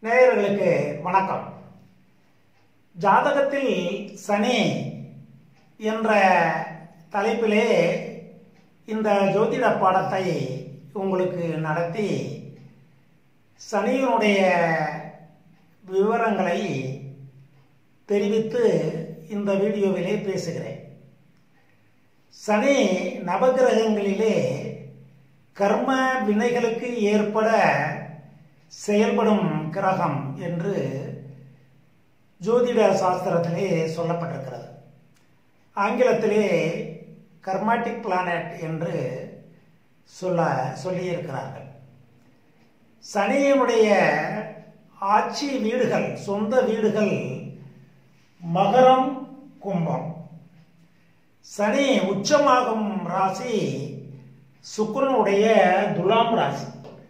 நேயர்களுக்கு வணக்கம் ஜாதகத்தில் சனி என்ற தலைப்பிலே இந்த ஜோதிட பாடத்தை உங்களுக்கு நடத்தி சனியினுடைய விவரங்களை தெரிவித்து இந்த வீடியோவிலே பேசுகிறேன் சனி நவகிரகங்களிலே கர்ம வினைகளுக்கு ஏற்பட செயல்படும் கிரகம் என்று ஜோதிட சாஸ்திரத்திலே சொல்லப்பட்டிருக்கிறது ஆங்கிலத்திலே கர்மாட்டிக் பிளானட் என்று சொல்ல சொல்லியிருக்கிறார்கள் சனியினுடைய ஆட்சி வீடுகள் சொந்த வீடுகள் மகரம் கும்பம் சனி உச்சமாகும் ராசி சுக்கிரனுடைய துலாம் ராசி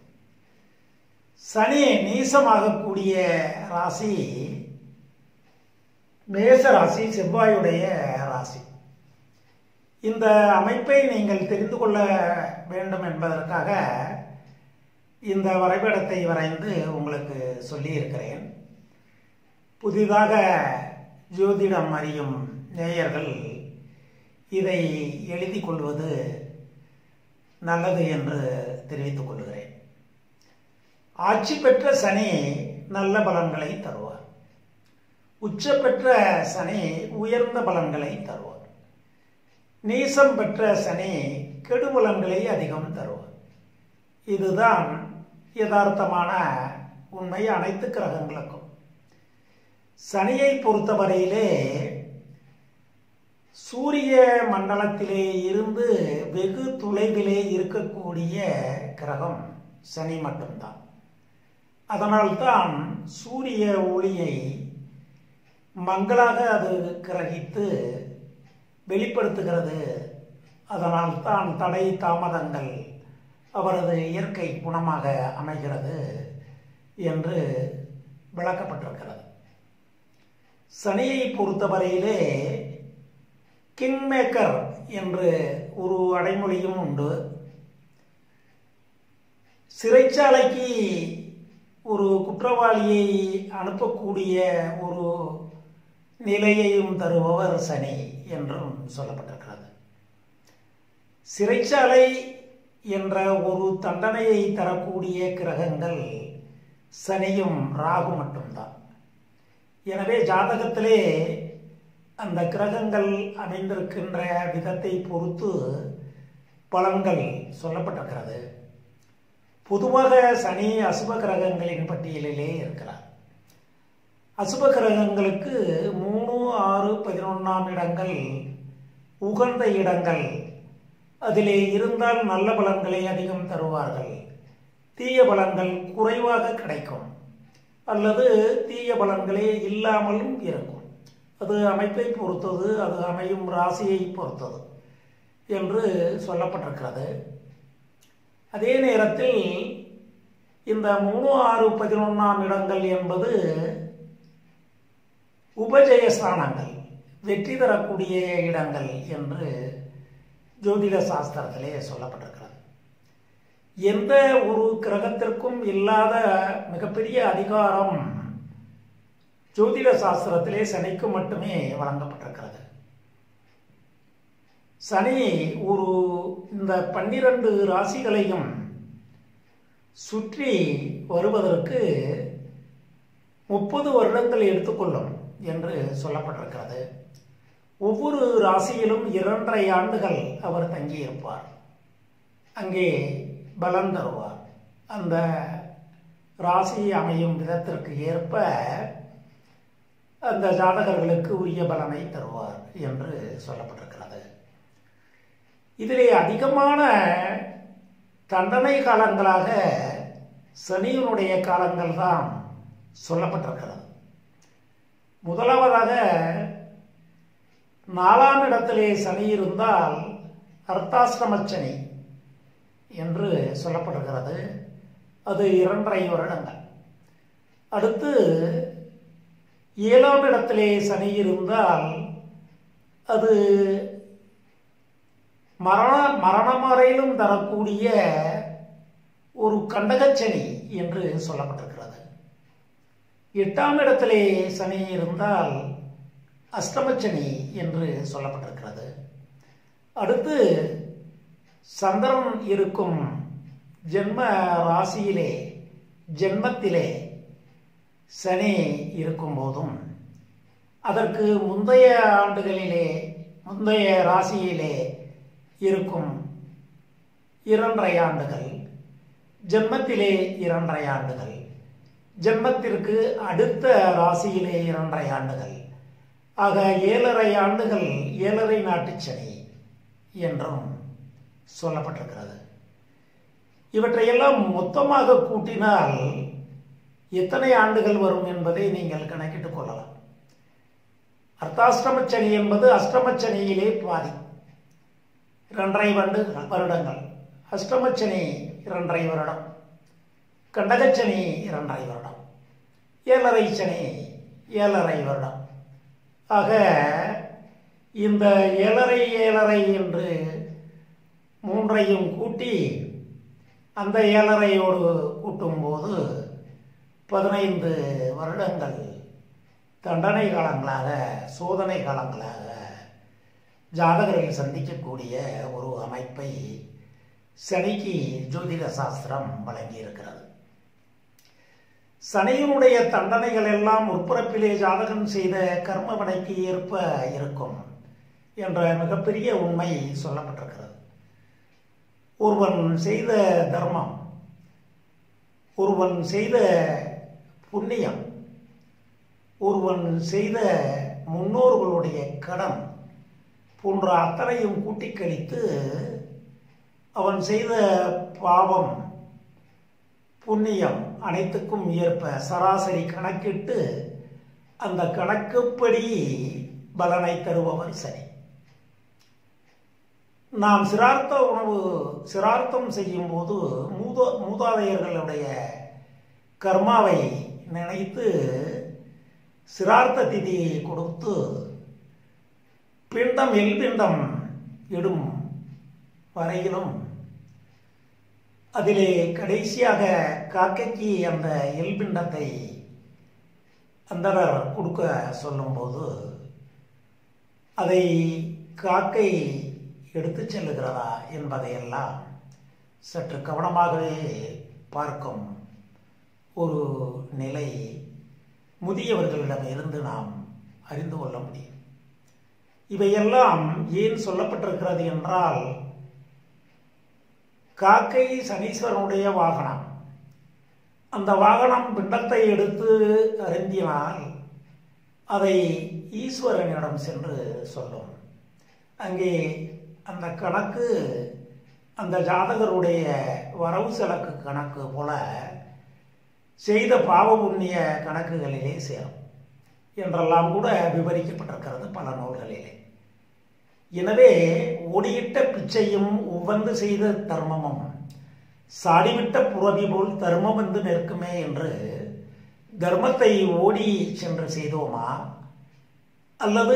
சனி நீசமாகக்கூடிய ராசி மேச ராசி செவ்வாயுடைய ராசி இந்த அமைப்பை நீங்கள் தெரிந்து கொள்ள வேண்டும் என்பதற்காக இந்த வரைபடத்தை வரைந்து உங்களுக்கு சொல்லியிருக்கிறேன் புதிதாக ஜோதிடம் அறியும் நேயர்கள் இதை எழுதி கொள்வது நல்லது என்று தெரிவித்துக் கொள்கிறேன் ஆட்சி பெற்ற சனி நல்ல பலன்களை தருவார் உச்ச பெற்ற சனி உயர்ந்த பலன்களை தருவார் நீசம் பெற்ற சனி கெடுபலன்களை அதிகம் தருவார் இதுதான் யதார்த்தமான உண்மை அனைத்து கிரகங்களுக்கும் சனியை பொறுத்தவரையிலே சூரிய மண்டலத்திலே இருந்து வெகு தொலைவிலே இருக்கக்கூடிய கிரகம் சனி மட்டும்தான் அதனால்தான் சூரிய ஒளியை மங்களாக அது கிரகித்து வெளிப்படுத்துகிறது அதனால்தான் தடை தாமதங்கள் அவரது இயற்கை குணமாக அமைகிறது என்று விளக்கப்பட்டிருக்கிறது சனியை பொறுத்தவரையிலே கிங்மேக்கர் என்று ஒரு அடைமொழியும் உண்டு சிறைச்சாலைக்கு ஒரு குற்றவாளியை அனுப்பக்கூடிய ஒரு நிலையையும் தருபவர் சனி என்றும் சொல்லப்பட்டிருக்கிறது சிறைச்சாலை என்ற ஒரு தண்டனையை தரக்கூடிய கிரகங்கள் சனியும் ராகு மட்டும்தான் எனவே ஜாதகத்திலே அந்த கிரகங்கள் அமைந்திருக்கின்ற விதத்தை பொறுத்து பலன்கள் சொல்லப்பட்டிருக்கிறது பொதுவாக சனி அசுப கிரகங்களின் பட்டியலிலே இருக்கிறார் அசுப கிரகங்களுக்கு மூணு ஆறு பதினொன்றாம் இடங்கள் உகந்த இடங்கள் அதிலே இருந்தால் நல்ல பலன்களை அதிகம் தருவார்கள் தீய பலன்கள் குறைவாக கிடைக்கும் அல்லது தீய பலன்களே இல்லாமலும் இருக்கும் அது அமைப்பை பொறுத்தது அது அமையும் ராசியை பொறுத்தது என்று சொல்லப்பட்டிருக்கிறது அதே நேரத்தில் இந்த மூணு ஆறு பதினொன்றாம் இடங்கள் என்பது உபஜயஸ்தானங்கள் வெற்றி தரக்கூடிய இடங்கள் என்று ஜோதிட சாஸ்திரத்திலே சொல்லப்பட்டிருக்கிறது எந்த ஒரு கிரகத்திற்கும் இல்லாத மிகப்பெரிய அதிகாரம் ஜோதிட சாஸ்திரத்திலே சனிக்கு மட்டுமே வழங்கப்பட்டிருக்கிறது சனி ஒரு இந்த பன்னிரண்டு ராசிகளையும் சுற்றி வருவதற்கு முப்பது வருடங்கள் எடுத்துக்கொள்ளும் என்று சொல்லப்பட்டிருக்கிறது ஒவ்வொரு ராசியிலும் இரண்டரை ஆண்டுகள் அவர் தங்கியிருப்பார் அங்கே பலன் தருவார் அந்த ராசி அமையும் விதத்திற்கு ஏற்ப அந்த ஜாதகர்களுக்கு உரிய பலனை தருவார் என்று சொல்லப்பட்டிருக்கிறது இதிலே அதிகமான தண்டனை காலங்களாக சனியினுடைய காலங்கள் தான் சொல்லப்பட்டிருக்கிறது முதலாவதாக நாலாம் இடத்திலே சனி இருந்தால் அர்த்தாசிரம சனி என்று சொல்லப்படுகிறது அது இரண்டரை வருடங்கள் அடுத்து ஏழாம் இடத்திலே சனி இருந்தால் அது மரண மரணம் வரையிலும் தரக்கூடிய ஒரு கண்டகச்சனி என்று சொல்லப்பட்டிருக்கிறது எட்டாம் இடத்திலே சனி இருந்தால் அஷ்டமச்சனி என்று சொல்லப்பட்டிருக்கிறது அடுத்து சந்திரன் இருக்கும் ஜென்ம ராசியிலே ஜென்மத்திலே சனி இருக்கும் போதும் அதற்கு முந்தைய ஆண்டுகளிலே முந்தைய ராசியிலே இருக்கும் இரண்டரை ஆண்டுகள் ஜென்மத்திலே இரண்டரை ஆண்டுகள் ஜென்மத்திற்கு அடுத்த ராசியிலே இரண்டரை ஆண்டுகள் ஆக ஏழரை ஆண்டுகள் ஏழரை நாட்டு சனி என்றும் சொல்லப்பட்டிருக்கிறது இவற்றையெல்லாம் மொத்தமாக கூட்டினால் எத்தனை ஆண்டுகள் வரும் என்பதை நீங்கள் கணக்கிட்டுக் கொள்ளலாம் அர்த்தாஷ்டம சனி என்பது அஷ்டம சனியிலே பாதி இரண்டரை வண்டு வருடங்கள் அஷ்டமச்சனி இரண்டரை வருடம் கண்டகச்சனி இரண்டரை வருடம் ஏழரை சனி ஏழரை வருடம் ஆக இந்த ஏழரை ஏழரை என்று மூன்றையும் கூட்டி அந்த ஏழரையோடு கூட்டும்போது பதினைந்து வருடங்கள் தண்டனை காலங்களாக சோதனை காலங்களாக ஜாதகர்கள் சந்திக்கக்கூடிய ஒரு அமைப்பை சனிக்கு ஜோதிட சாஸ்திரம் வழங்கியிருக்கிறது சனியினுடைய தண்டனைகள் எல்லாம் முற்பிறப்பிலே ஜாதகம் செய்த கர்ம வினைக்கு ஏற்ப இருக்கும் என்ற மிகப்பெரிய உண்மை சொல்லப்பட்டிருக்கிறது ஒருவன் செய்த தர்மம் ஒருவன் செய்த புண்ணியம் ஒருவன் செய்த முன்னோர்களுடைய கடன் போன்ற அத்தனையும் கூட்டி கழித்து அவன் செய்த பாவம் புண்ணியம் அனைத்துக்கும் ஏற்ப சராசரி கணக்கிட்டு அந்த கணக்குப்படி பலனை தருபவர் சரி நாம் சிரார்த்த உணவு சிரார்த்தம் செய்யும் போது மூத மூதாதையர்களுடைய கர்மாவை நினைத்து சிரார்த்த திதியை கொடுத்து பிண்டம் எல்பிண்டம் இடும் வரையிலும் அதிலே கடைசியாக காக்கைக்கு அந்த எல்பிண்டத்தை அந்தனர் கொடுக்க சொல்லும்போது அதை காக்கை எடுத்து செல்லுகிறதா என்பதையெல்லாம் சற்று கவனமாகவே பார்க்கும் ஒரு நிலை முதியவர்களிடம் இருந்து நாம் அறிந்து கொள்ள முடியும் இவையெல்லாம் ஏன் சொல்லப்பட்டிருக்கிறது என்றால் காக்கை சனீஸ்வரனுடைய வாகனம் அந்த வாகனம் பிண்டத்தை எடுத்து அருந்தினால் அதை ஈஸ்வரனிடம் சென்று சொல்லும் அங்கே அந்த கணக்கு அந்த ஜாதகருடைய வரவு செலக்கு கணக்கு போல செய்த பாவ புண்ணிய கணக்குகளிலே சேரும் என்றெல்லாம் கூட விவரிக்கப்பட்டிருக்கிறது பல நூல்களிலே எனவே ஒடியிட்ட பிச்சையும் உவந்து செய்த தர்மமும் சாடிவிட்ட புறவி போல் தர்மம் வந்து நிற்குமே என்று தர்மத்தை ஓடி சென்று செய்தோமா அல்லது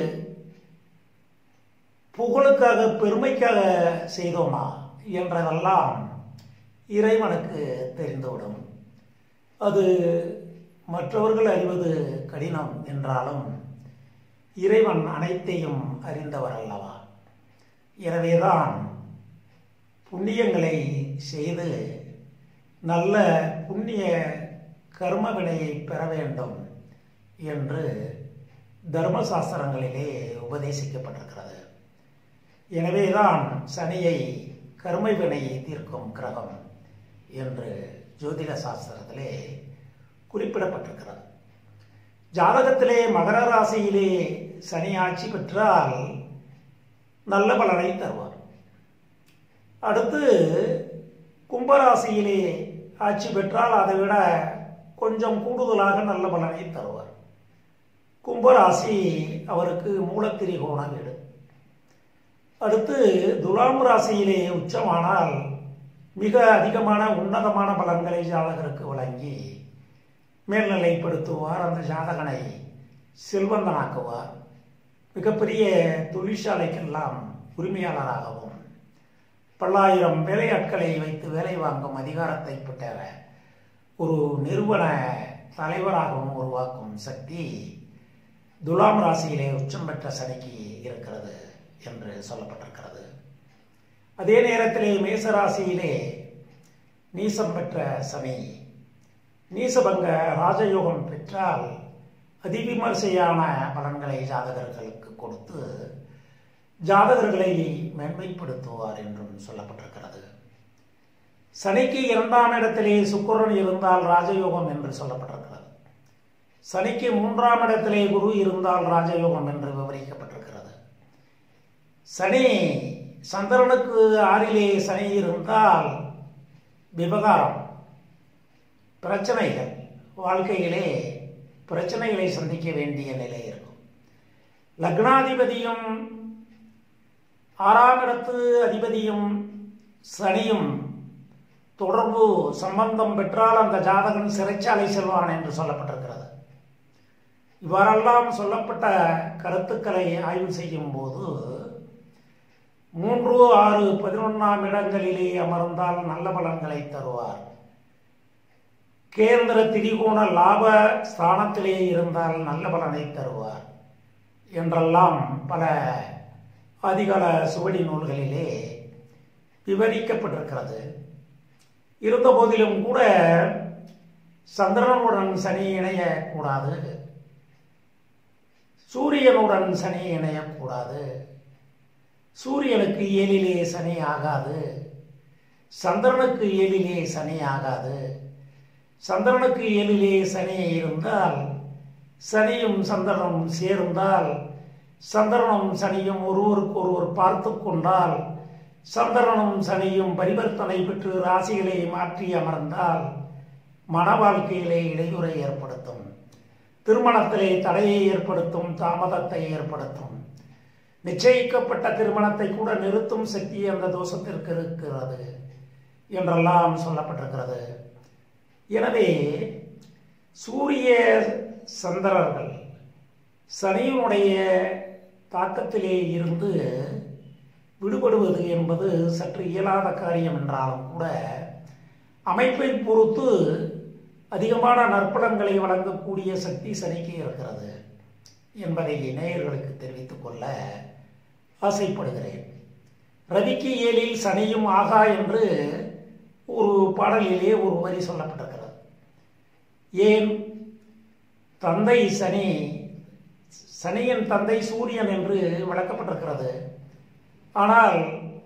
புகழுக்காக பெருமைக்காக செய்தோமா என்றதெல்லாம் இறைவனுக்கு தெரிந்துவிடும் அது மற்றவர்கள் அறிவது கடினம் என்றாலும் இறைவன் அனைத்தையும் அறிந்தவர் அல்லவா எனவேதான் புண்ணியங்களை செய்து நல்ல புண்ணிய கர்ம வினையை பெற வேண்டும் என்று தர்மசாஸ்திரங்களிலே உபதேசிக்கப்பட்டிருக்கிறது எனவேதான் சனியை கர்ம வினையை தீர்க்கும் கிரகம் என்று ஜோதிட சாஸ்திரத்திலே குறிப்பிடப்பட்டிருக்கிறது ஜாதகத்திலே மகர ராசியிலே சனி ஆட்சி பெற்றால் நல்ல பலனை தருவார் அடுத்து கும்பராசியிலே ஆட்சி பெற்றால் அதை விட கொஞ்சம் கூடுதலாக நல்ல பலனை தருவார் கும்பராசி அவருக்கு மூலத்திரிகோண வீடு அடுத்து துலாம் ராசியிலே உச்சமானால் மிக அதிகமான உன்னதமான பலன்களை ஜாதகருக்கு வழங்கி மேல்நிலைப்படுத்துவார் அந்த ஜாதகனை செல்வந்தனாக்குவார் மிகப்பெரிய தொழிற்சாலைக்கெல்லாம் உரிமையாளராகவும் பல்லாயிரம் வேலையாட்களை வைத்து வேலை வாங்கும் அதிகாரத்தை பெற்ற ஒரு நிறுவன தலைவராகவும் உருவாக்கும் சக்தி துலாம் ராசியிலே உச்சம் பெற்ற சனிக்கு இருக்கிறது என்று சொல்லப்பட்டிருக்கிறது அதே நேரத்திலே மேச ராசியிலே நீசம் பெற்ற சனி நீசபங்க ராஜயோகம் பெற்றால் அதிவிமர்சையான பலன்களை ஜாதகர்களுக்கு கொடுத்து ஜாதகர்களை மேன்மைப்படுத்துவார் என்றும் சொல்லப்பட்டிருக்கிறது சனிக்கு இரண்டாம் இடத்திலே சுக்கிரன் இருந்தால் ராஜயோகம் என்று சொல்லப்பட்டிருக்கிறது சனிக்கு மூன்றாம் இடத்திலே குரு இருந்தால் ராஜயோகம் என்று விவரிக்கப்பட்டிருக்கிறது சனி சந்திரனுக்கு ஆறிலே சனி இருந்தால் விவகாரம் பிரச்சனைகள் வாழ்க்கையிலே பிரச்சனைகளை சந்திக்க வேண்டிய நிலை இருக்கும் லக்னாதிபதியும் ஆறாம் இடத்து அதிபதியும் சனியும் தொடர்பு சம்பந்தம் பெற்றால் அந்த ஜாதகன் சிறைச்சாலை செல்வான் என்று சொல்லப்பட்டிருக்கிறது இவ்வாறெல்லாம் சொல்லப்பட்ட கருத்துக்களை ஆய்வு செய்யும் போது மூன்று ஆறு பதினொன்றாம் இடங்களிலே அமர்ந்தால் நல்ல பலன்களை தருவார் கேந்திர திரிகோண லாப ஸ்தானத்திலே இருந்தால் நல்ல பலனை தருவார் என்றெல்லாம் பல ஆதிகால சுவடி நூல்களிலே விவரிக்கப்பட்டிருக்கிறது இருந்த போதிலும் கூட சந்திரனுடன் சனி இணையக்கூடாது சூரியனுடன் சனி இணையக்கூடாது சூரியனுக்கு ஏழிலே சனி ஆகாது சந்திரனுக்கு ஏழிலே சனி ஆகாது சந்திரனுக்கு ஏழிலே சனி இருந்தால் சனியும் சந்திரனும் சேர்ந்தால் சந்திரனும் சனியும் ஒருவருக்கு ஒருவர் பார்த்து கொண்டால் சந்திரனும் சனியும் பரிவர்த்தனை பெற்று ராசிகளை மாற்றி அமர்ந்தால் மன வாழ்க்கையிலே இடையூறை ஏற்படுத்தும் திருமணத்திலே தடையை ஏற்படுத்தும் தாமதத்தை ஏற்படுத்தும் நிச்சயிக்கப்பட்ட திருமணத்தை கூட நிறுத்தும் சக்தி அந்த தோஷத்திற்கு இருக்கிறது என்றெல்லாம் சொல்லப்பட்டிருக்கிறது எனவே சூரிய சந்திரர்கள் சனியினுடைய தாக்கத்திலே இருந்து விடுபடுவது என்பது சற்று இயலாத காரியம் என்றாலும் கூட அமைப்பை பொறுத்து அதிகமான நற்பலன்களை வழங்கக்கூடிய சக்தி சனிக்கு இருக்கிறது என்பதை நேயர்களுக்கு தெரிவித்துக் கொள்ள ஆசைப்படுகிறேன் ரவிக்கு ஏழில் சனியும் ஆகா என்று ஒரு பாடலிலே ஒரு வரி சொல்லப்பட்டிருக்கிறது ஏன் தந்தை சனி சனியின் தந்தை சூரியன் என்று விளக்கப்பட்டிருக்கிறது ஆனால்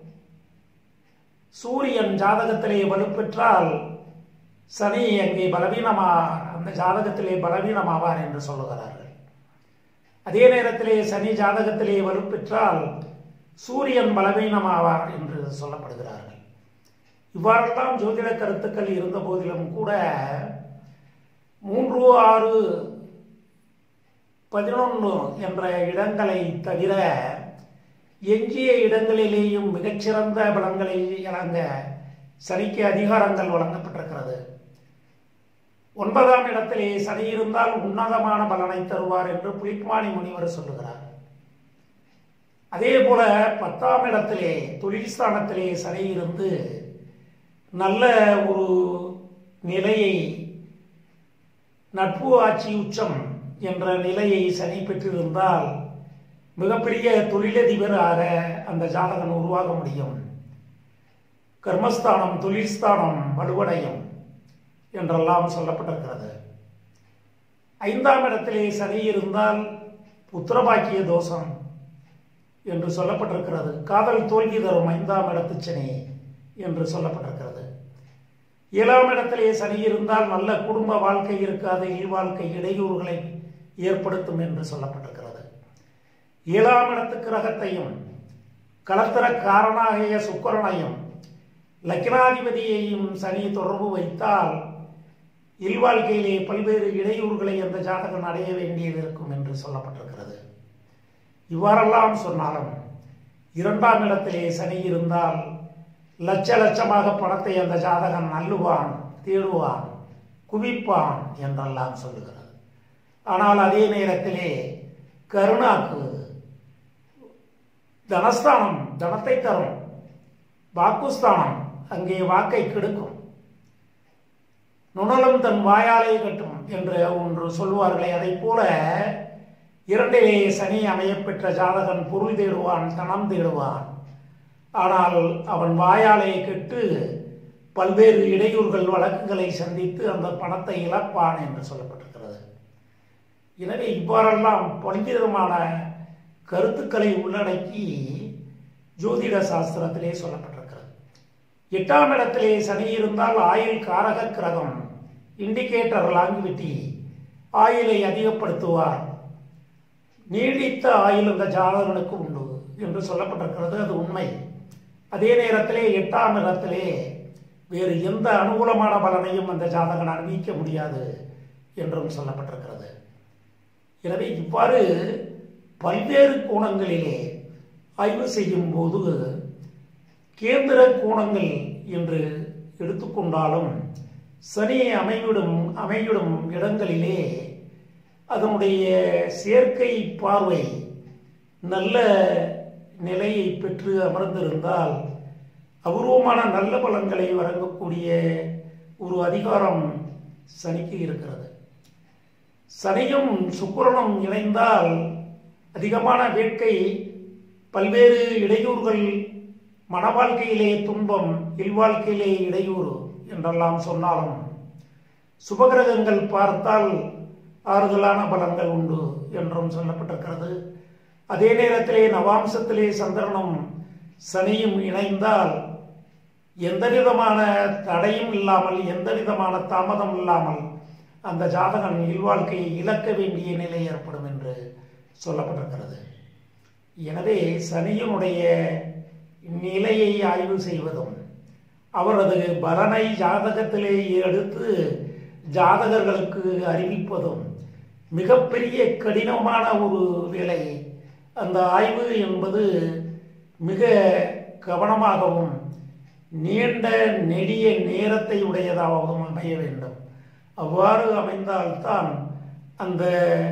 சூரியன் ஜாதகத்திலே வலுப்பெற்றால் சனி அங்கே பலவீனமா அந்த ஜாதகத்திலே பலவீனமாவார் என்று சொல்லுகிறார்கள் அதே நேரத்திலே சனி ஜாதகத்திலே வலுப்பெற்றால் சூரியன் பலவீனமாவார் என்று சொல்லப்படுகிறார்கள் இவ்வாறெல்லாம் ஜோதிட கருத்துக்கள் இருந்த போதிலும் கூட மூன்று ஆறு பதினொன்று என்ற இடங்களை தவிர எஞ்சிய இடங்களிலேயும் மிகச்சிறந்த பலன்களை வழங்க சனிக்கு அதிகாரங்கள் வழங்கப்பட்டிருக்கிறது ஒன்பதாம் இடத்திலே சனி இருந்தால் உன்னதமான பலனை தருவார் என்று புலிப்பாணி முனிவர் சொல்லுகிறார் அதே போல பத்தாம் இடத்திலே தொழில் ஸ்தானத்திலே சனி இருந்து நல்ல ஒரு நிலையை நட்பு ஆட்சி உச்சம் என்ற நிலையை சனி பெற்றிருந்தால் மிகப்பெரிய தொழிலதிபராக அந்த ஜாதகன் உருவாக முடியும் கர்மஸ்தானம் தொழில்ஸ்தானம் வலுவடையும் என்றெல்லாம் சொல்லப்பட்டிருக்கிறது ஐந்தாம் இடத்திலே சனி இருந்தால் புத்திரபாக்கிய தோஷம் என்று சொல்லப்பட்டிருக்கிறது காதல் தோல்வி தரும் ஐந்தாம் இடத்து சனி என்று சொல்லப்பட்டிருக்கிறது ஏழாம் இடத்திலே சனி இருந்தால் நல்ல குடும்ப வாழ்க்கை இருக்காது இல்வாழ்க்கை இடையூறுகளை ஏற்படுத்தும் என்று சொல்லப்பட்டிருக்கிறது ஏழாம் இடத்து கிரகத்தையும் களத்திர காரணாகிய சுக்கரனையும் லக்னாதிபதியையும் சனி தொடர்பு வைத்தால் இல்வாழ்க்கையிலே பல்வேறு இடையூறுகளை அந்த ஜாதகன் அடைய வேண்டியது இருக்கும் என்று சொல்லப்பட்டிருக்கிறது இவ்வாறெல்லாம் சொன்னாலும் இரண்டாம் இடத்திலே சனி இருந்தால் லட்ச லட்சமாக பணத்தை அந்த ஜாதகன் அள்ளுவான் தேடுவான் குவிப்பான் என்றெல்லாம் சொல்லுகிறது ஆனால் அதே நேரத்திலே கருணாக்கு தனஸ்தானம் தனத்தை தரும் வாக்குஸ்தானம் அங்கே வாக்கை கெடுக்கும் நுணலும் தன் வாயாலே கட்டும் என்று ஒன்று சொல்வார்களே அதைப் போல இரண்டிலே சனி அமையப்பெற்ற ஜாதகன் பொருள் தேடுவான் தனம் தேடுவான் ஆனால் அவன் வாயாலே கெட்டு பல்வேறு இடையூறுகள் வழக்குகளை சந்தித்து அந்த பணத்தை இழப்பான் என்று சொல்லப்பட்டிருக்கிறது எனவே இவ்வாறெல்லாம் பல்விதமான கருத்துக்களை உள்ளடக்கி ஜோதிட சாஸ்திரத்திலே சொல்லப்பட்டிருக்கிறது எட்டாம் இடத்திலே சனி இருந்தால் ஆயுள் காரக கிரகம் இண்டிகேட்டர் லாங்குவிட்டி ஆயுளை அதிகப்படுத்துவார் நீடித்த ஆயுள் அந்த ஜாதகனுக்கு உண்டு என்று சொல்லப்பட்டிருக்கிறது அது உண்மை அதே நேரத்திலே எட்டாம் இடத்திலே வேறு எந்த அனுகூலமான பலனையும் அந்த ஜாதகன் அனுபவிக்க முடியாது என்றும் சொல்லப்பட்டிருக்கிறது எனவே இவ்வாறு பல்வேறு கோணங்களிலே ஆய்வு செய்யும் போது கேந்திர கோணங்கள் என்று எடுத்துக்கொண்டாலும் சனி அமைவிடும் அமைவிடும் இடங்களிலே அதனுடைய சேர்க்கை பார்வை நல்ல நிலையை பெற்று அமர்ந்திருந்தால் அபூர்வமான நல்ல பலன்களை வழங்கக்கூடிய ஒரு அதிகாரம் சனிக்கு இருக்கிறது சனியும் சுக்கிரனும் இணைந்தால் அதிகமான வேட்கை பல்வேறு இடையூறுகள் மன வாழ்க்கையிலே துன்பம் இல்வாழ்க்கையிலே இடையூறு என்றெல்லாம் சொன்னாலும் சுபகிரகங்கள் பார்த்தால் ஆறுதலான பலன்கள் உண்டு என்றும் சொல்லப்பட்டிருக்கிறது அதே நேரத்திலே நவாம்சத்திலே சந்திரனும் சனியும் இணைந்தால் எந்த விதமான தடையும் இல்லாமல் எந்த விதமான தாமதம் இல்லாமல் அந்த ஜாதகன் இல்வாழ்க்கையை இழக்க வேண்டிய நிலை ஏற்படும் என்று சொல்லப்பட்டிருக்கிறது எனவே சனியினுடைய நிலையை ஆய்வு செய்வதும் அவரது பலனை ஜாதகத்திலே எடுத்து ஜாதகர்களுக்கு அறிவிப்பதும் மிகப்பெரிய கடினமான ஒரு வேலை அந்த ஆய்வு என்பது மிக கவனமாகவும் நீண்ட நெடிய நேரத்தை உடையதாகவும் அமைய வேண்டும் அவ்வாறு அமைந்தால்தான் அந்த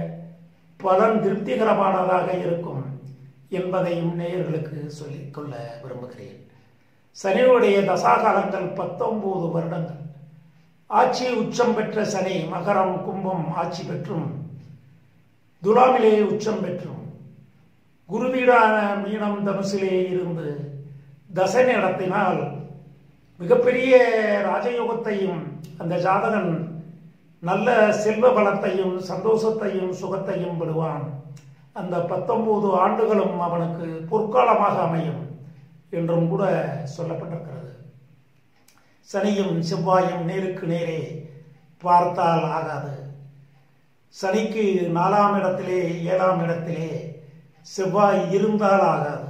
பலன் திருப்திகரமானதாக இருக்கும் என்பதையும் நேயர்களுக்கு சொல்லிக்கொள்ள விரும்புகிறேன் சனியுடைய தசாகாலங்கள் பத்தொன்பது வருடங்கள் ஆட்சி உச்சம் பெற்ற சனி மகரம் கும்பம் ஆட்சி பெற்றும் துலாமிலே உச்சம் பெற்றும் குருவீடான மீனம் தனுசிலே இருந்து தசை நடத்தினால் மிகப்பெரிய ராஜயோகத்தையும் அந்த ஜாதகன் நல்ல செல்வ பலத்தையும் சந்தோஷத்தையும் சுகத்தையும் பெறுவான் அந்த பத்தொன்பது ஆண்டுகளும் அவனுக்கு பொற்காலமாக அமையும் என்றும் கூட சொல்லப்பட்டிருக்கிறது சனியும் செவ்வாயும் நேருக்கு நேரே பார்த்தால் ஆகாது சனிக்கு நாலாம் இடத்திலே ஏழாம் இடத்திலே செவ்வாய் இருந்தால் ஆகாது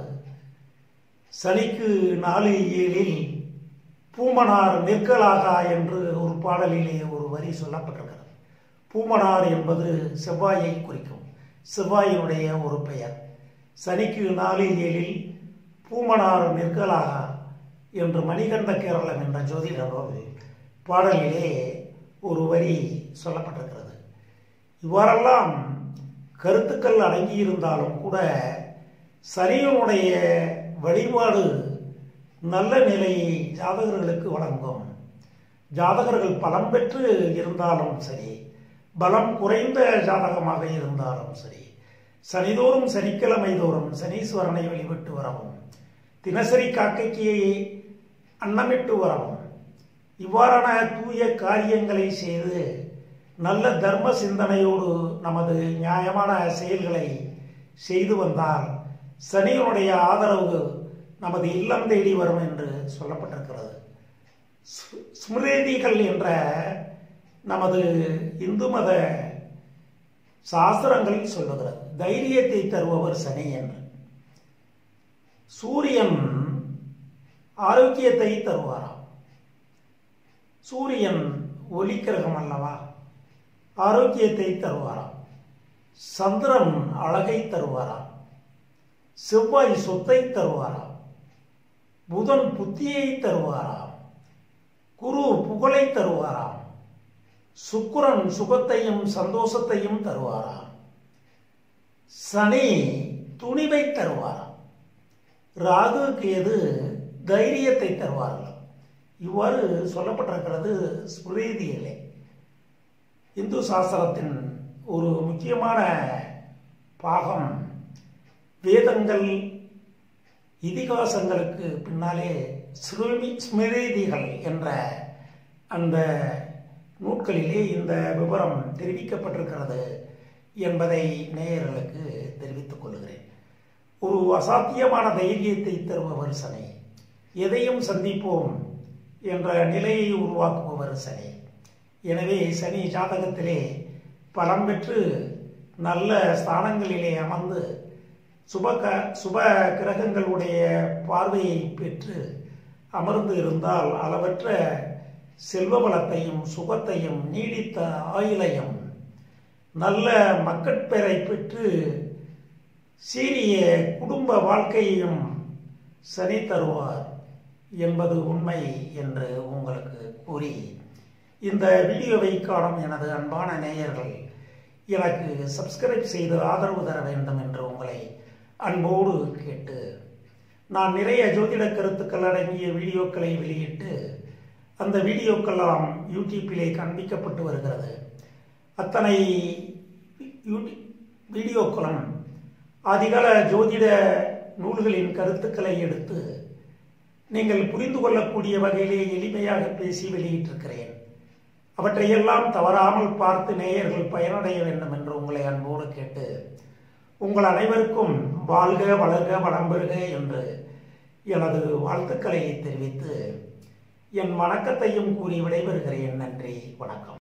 சனிக்கு நாலு ஏழில் பூமனார் நிற்கலாகா என்று ஒரு பாடலிலே ஒரு வரி சொல்லப்பட்டிருக்கிறது பூமனார் என்பது செவ்வாயை குறிக்கும் செவ்வாயினுடைய ஒரு பெயர் சனிக்கு நாலு ஏழில் பூமனார் நிற்கலாகா என்று மணிகண்ட கேரளம் என்ற ஜோதிடர் பாடலிலே ஒரு வரி சொல்லப்பட்டிருக்கிறது இவ்வாறெல்லாம் கருத்துக்கள் அடங்கியிருந்தாலும் கூட சனியனுடைய வழிபாடு நல்ல நிலையை ஜாதகர்களுக்கு வழங்கும் ஜாதகர்கள் பலம் பெற்று இருந்தாலும் சரி பலம் குறைந்த ஜாதகமாக இருந்தாலும் சரி சனிதோறும் சனிக்கிழமை தோறும் சனீஸ்வரனை வழிபட்டு வரவும் தினசரி காக்கைக்கு அன்னமிட்டு வரவும் இவ்வாறான தூய காரியங்களை செய்து நல்ல தர்ம சிந்தனையோடு நமது நியாயமான செயல்களை செய்து வந்தால் சனியினுடைய ஆதரவு நமது இல்லம் தேடி வரும் என்று சொல்லப்பட்டிருக்கிறது ஸ்ம- ஸ்மிருதிகள் என்ற நமது இந்து மத சாஸ்திரங்கள் சொல்லுகிறது தைரியத்தை தருபவர் சனி என்று சூரியன் ஆரோக்கியத்தை தருவாராம் சூரியன் ஒளிக்கிரகம் அல்லவா ஆரோக்கியத்தை தருவாராம் சந்திரன் அழகை தருவாராம் செவ்வாய் சொத்தை தருவாராம் புதன் புத்தியை தருவாராம் குரு புகழை தருவாராம் சுக்கிரன் சுகத்தையும் சந்தோஷத்தையும் தருவாராம் சனி துணிவை தருவாராம் ராகு கேது தைரியத்தை தருவார்கள் இவ்வாறு சொல்லப்பட்டிருக்கிறது ஸ்மிருதியிலே இந்து சாஸ்திரத்தின் ஒரு முக்கியமான பாகம் வேதங்கள் இதிகாசங்களுக்கு பின்னாலே ஸ்ருமி ஸ்மிருதிகள் என்ற அந்த நூட்களிலே இந்த விவரம் தெரிவிக்கப்பட்டிருக்கிறது என்பதை நேயர்களுக்கு தெரிவித்துக் கொள்கிறேன் ஒரு அசாத்தியமான தைரியத்தை தருபவர் சனி எதையும் சந்திப்போம் என்ற நிலையை உருவாக்குபவர் சனி எனவே சனி ஜாதகத்திலே பலம் பெற்று நல்ல ஸ்தானங்களிலே அமர்ந்து சுப க சுப கிரகங்களுடைய பார்வையை பெற்று அமர்ந்து இருந்தால் அளவற்ற செல்வ வளத்தையும் சுகத்தையும் நீடித்த ஆயுளையும் நல்ல மக்கட்பேரை பெற்று சீரிய குடும்ப வாழ்க்கையையும் சனி தருவார் என்பது உண்மை என்று உங்களுக்கு கூறி இந்த வீடியோவை காணும் எனது அன்பான நேயர்கள் எனக்கு சப்ஸ்கிரைப் செய்து ஆதரவு தர வேண்டும் என்று உங்களை அன்போடு கேட்டு நான் நிறைய ஜோதிட கருத்துக்கள் அடங்கிய வீடியோக்களை வெளியிட்டு அந்த வீடியோக்கெல்லாம் யூடியூப்பிலே காண்பிக்கப்பட்டு வருகிறது அத்தனை யூடி வீடியோக்களும் அதிகால ஜோதிட நூல்களின் கருத்துக்களை எடுத்து நீங்கள் புரிந்து கொள்ளக்கூடிய வகையிலே எளிமையாக பேசி வெளியிட்டிருக்கிறேன் அவற்றையெல்லாம் தவறாமல் பார்த்து நேயர்கள் பயனடைய வேண்டும் என்று உங்களை அன்போடு கேட்டு உங்கள் அனைவருக்கும் வாழ்க வளர்க வளம் பெறுக என்று எனது வாழ்த்துக்களை தெரிவித்து என் வணக்கத்தையும் கூறி விடைபெறுகிறேன் நன்றி வணக்கம்